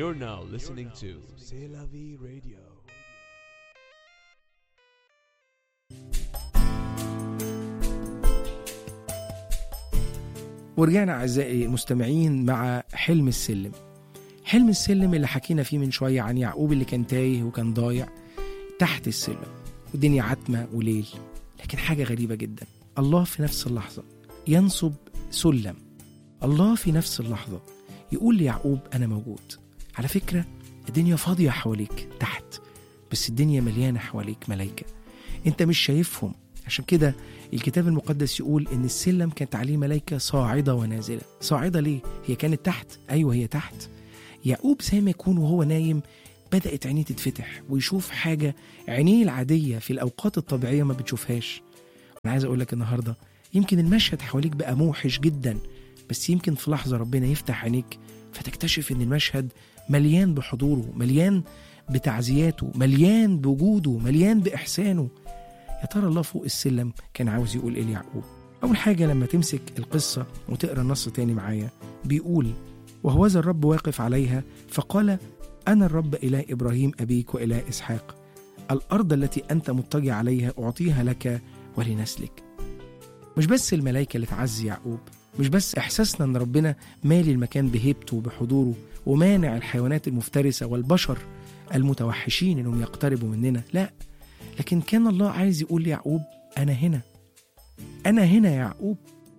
You're now listening to C'est la vie radio. ورجعنا أعزائي المستمعين مع حلم السلم حلم السلم اللي حكينا فيه من شوية عن يعقوب اللي كان تايه وكان ضايع تحت السلم والدنيا عتمة وليل لكن حاجة غريبة جدا الله في نفس اللحظة ينصب سلم الله في نفس اللحظة يقول ليعقوب أنا موجود على فكرة الدنيا فاضية حواليك تحت بس الدنيا مليانة حواليك ملايكة انت مش شايفهم عشان كده الكتاب المقدس يقول ان السلم كانت عليه ملائكه صاعده ونازله صاعده ليه هي كانت تحت ايوه هي تحت يعقوب زي ما يكون وهو نايم بدات عينيه تتفتح ويشوف حاجه عينيه العاديه في الاوقات الطبيعيه ما بتشوفهاش انا عايز اقول لك النهارده يمكن المشهد حواليك بقى موحش جدا بس يمكن في لحظه ربنا يفتح عينيك فتكتشف ان المشهد مليان بحضوره مليان بتعزياته مليان بوجوده مليان باحسانه يا ترى الله فوق السلم كان عاوز يقول ايه ليعقوب اول حاجه لما تمسك القصه وتقرا النص تاني معايا بيقول وهوذا الرب واقف عليها فقال انا الرب اله ابراهيم ابيك واله اسحاق الارض التي انت مضطجع عليها اعطيها لك ولنسلك مش بس الملائكه اللي تعزي يعقوب مش بس احساسنا ان ربنا مالي المكان بهيبته وبحضوره ومانع الحيوانات المفترسه والبشر المتوحشين انهم يقتربوا مننا لا لكن كان الله عايز يقول ليعقوب أنا هنا أنا هنا يا يعقوب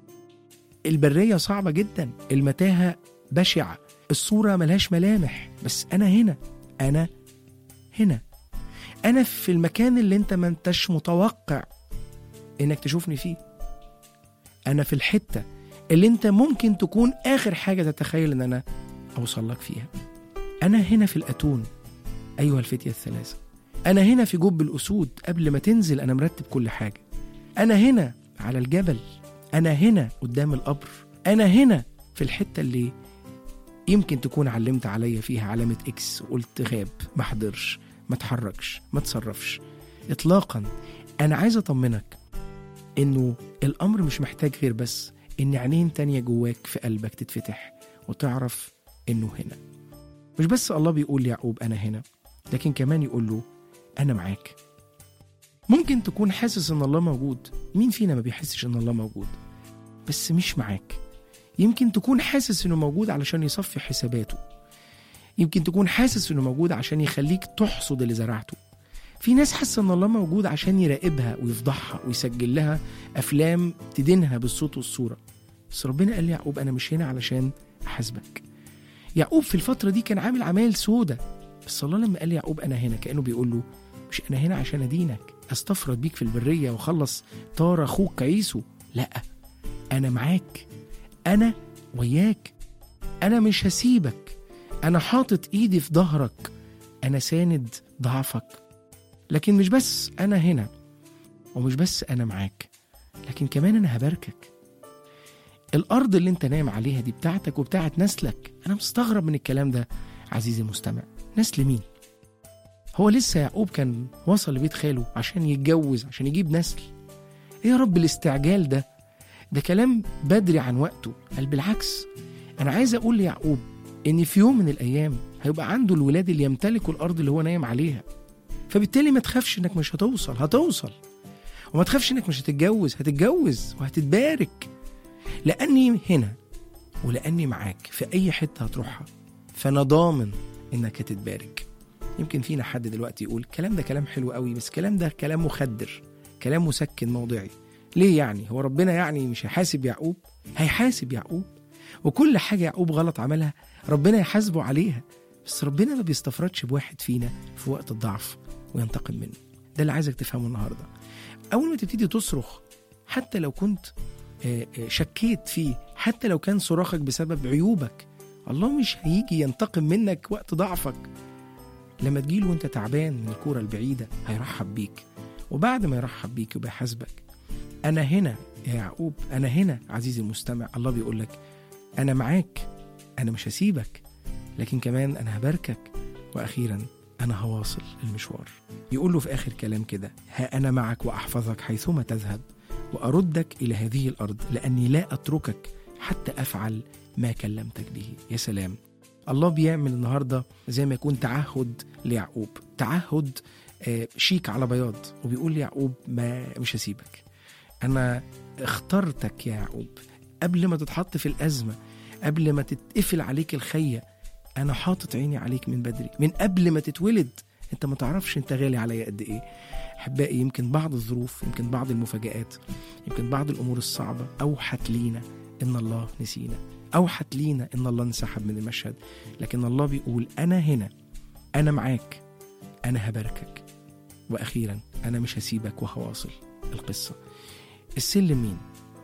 البرية صعبة جدا المتاهة بشعة الصورة ملهاش ملامح بس أنا هنا أنا هنا أنا في المكان اللي أنت ما أنتش متوقع إنك تشوفني فيه أنا في الحتة اللي أنت ممكن تكون آخر حاجة تتخيل إن أنا أوصل لك فيها أنا هنا في الأتون أيها الفتية الثلاثة أنا هنا في جب الأسود قبل ما تنزل أنا مرتب كل حاجة أنا هنا على الجبل أنا هنا قدام القبر أنا هنا في الحتة اللي يمكن تكون علمت عليا فيها علامة إكس وقلت غاب ما حضرش ما تحركش ما تصرفش إطلاقا أنا عايز أطمنك إنه الأمر مش محتاج غير بس إن عينين تانية جواك في قلبك تتفتح وتعرف إنه هنا مش بس الله بيقول ليعقوب أنا هنا لكن كمان يقول له أنا معاك ممكن تكون حاسس إن الله موجود مين فينا ما بيحسش إن الله موجود بس مش معاك يمكن تكون حاسس إنه موجود علشان يصفي حساباته يمكن تكون حاسس إنه موجود عشان يخليك تحصد اللي زرعته في ناس حاسة إن الله موجود عشان يراقبها ويفضحها ويسجل لها أفلام تدينها بالصوت والصورة بس ربنا قال ليعقوب أنا مش هنا علشان أحاسبك يعقوب في الفترة دي كان عامل عمايل سودة بس الله لما قال يعقوب انا هنا كانه بيقول له مش انا هنا عشان ادينك استفرد بيك في البريه واخلص طار اخوك عيسو لا انا معاك انا وياك انا مش هسيبك انا حاطط ايدي في ظهرك انا ساند ضعفك لكن مش بس انا هنا ومش بس انا معاك لكن كمان انا هباركك الارض اللي انت نايم عليها دي بتاعتك وبتاعت نسلك انا مستغرب من الكلام ده عزيزي المستمع نسل مين هو لسه يعقوب كان وصل لبيت خاله عشان يتجوز عشان يجيب نسل ايه يا رب الاستعجال ده ده كلام بدري عن وقته قال بالعكس انا عايز اقول ليعقوب ان في يوم من الايام هيبقى عنده الولاد اللي يمتلكوا الارض اللي هو نايم عليها فبالتالي ما تخافش انك مش هتوصل هتوصل وما تخافش انك مش هتتجوز هتتجوز وهتتبارك لاني هنا ولاني معاك في اي حته هتروحها فانا ضامن انك هتتبارك يمكن فينا حد دلوقتي يقول الكلام ده كلام حلو قوي بس الكلام ده كلام مخدر كلام مسكن موضعي ليه يعني هو ربنا يعني مش هيحاسب يعقوب هيحاسب يعقوب وكل حاجه يعقوب غلط عملها ربنا يحاسبه عليها بس ربنا ما بيستفردش بواحد فينا في وقت الضعف وينتقم منه ده اللي عايزك تفهمه النهارده اول ما تبتدي تصرخ حتى لو كنت آه، آه، شكيت فيه حتى لو كان صراخك بسبب عيوبك الله مش هيجي ينتقم منك وقت ضعفك لما تجيله وانت تعبان من الكورة البعيدة هيرحب بيك وبعد ما يرحب بيك يبقى يحاسبك أنا هنا يا يعقوب أنا هنا عزيزي المستمع الله بيقول لك أنا معاك أنا مش هسيبك لكن كمان أنا هباركك وأخيرا أنا هواصل المشوار يقول له في آخر كلام كده ها أنا معك وأحفظك حيثما تذهب وأردك إلى هذه الأرض لأني لا أتركك حتى أفعل ما كلمتك به يا سلام الله بيعمل النهارده زي ما يكون تعهد ليعقوب تعهد آه، شيك على بياض وبيقول ليعقوب ما مش هسيبك انا اخترتك يا يعقوب قبل ما تتحط في الازمه قبل ما تتقفل عليك الخيه انا حاطط عيني عليك من بدري من قبل ما تتولد انت ما تعرفش انت غالي عليا قد ايه احبائي يمكن بعض الظروف يمكن بعض المفاجآت يمكن بعض الامور الصعبه اوحت لينا ان الله نسينا اوحت لينا ان الله انسحب من المشهد لكن الله بيقول انا هنا انا معاك انا هباركك واخيرا انا مش هسيبك وهواصل القصه السلم مين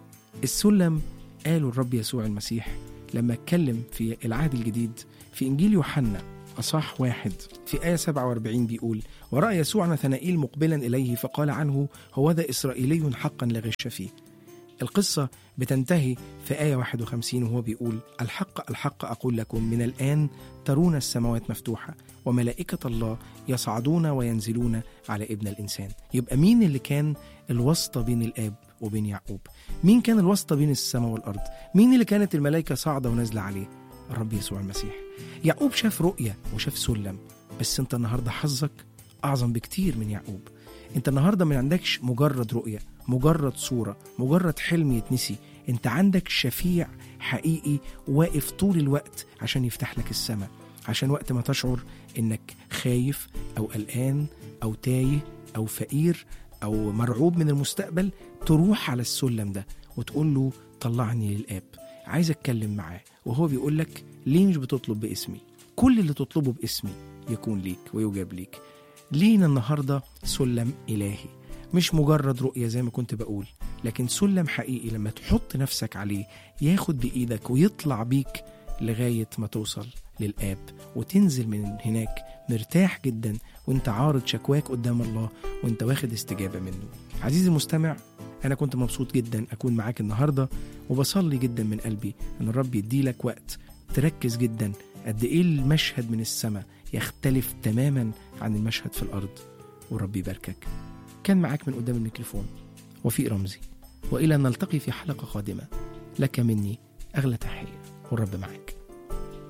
السلم قاله الرب يسوع المسيح لما اتكلم في العهد الجديد في انجيل يوحنا اصح واحد في ايه 47 بيقول وراى يسوع نثنائيل مقبلا اليه فقال عنه هو ذا اسرائيلي حقا لا غش فيه القصة بتنتهي في آية 51 وهو بيقول الحق الحق أقول لكم من الآن ترون السماوات مفتوحة وملائكة الله يصعدون وينزلون على ابن الإنسان يبقى مين اللي كان الواسطة بين الآب وبين يعقوب مين كان الواسطة بين السماء والأرض مين اللي كانت الملائكة صاعدة ونازلة عليه الرب يسوع المسيح يعقوب شاف رؤية وشاف سلم بس انت النهاردة حظك أعظم بكتير من يعقوب انت النهاردة ما عندكش مجرد رؤية مجرد صورة مجرد حلم يتنسي انت عندك شفيع حقيقي واقف طول الوقت عشان يفتح لك السماء عشان وقت ما تشعر انك خايف او قلقان او تايه او فقير او مرعوب من المستقبل تروح على السلم ده وتقول له طلعني للاب عايز اتكلم معاه وهو بيقول لك ليه مش بتطلب باسمي كل اللي تطلبه باسمي يكون ليك ويجاب ليك لينا النهارده سلم الهي مش مجرد رؤية زي ما كنت بقول لكن سلم حقيقي لما تحط نفسك عليه ياخد بإيدك ويطلع بيك لغاية ما توصل للآب وتنزل من هناك مرتاح جدا وانت عارض شكواك قدام الله وانت واخد استجابة منه عزيزي المستمع أنا كنت مبسوط جدا أكون معاك النهاردة وبصلي جدا من قلبي أن الرب يديلك وقت تركز جدا قد إيه المشهد من السماء يختلف تماما عن المشهد في الأرض والرب يباركك كان معاك من قدام الميكروفون وفيق رمزي وإلى أن نلتقي في حلقة قادمة لك مني أغلى تحية والرب معاك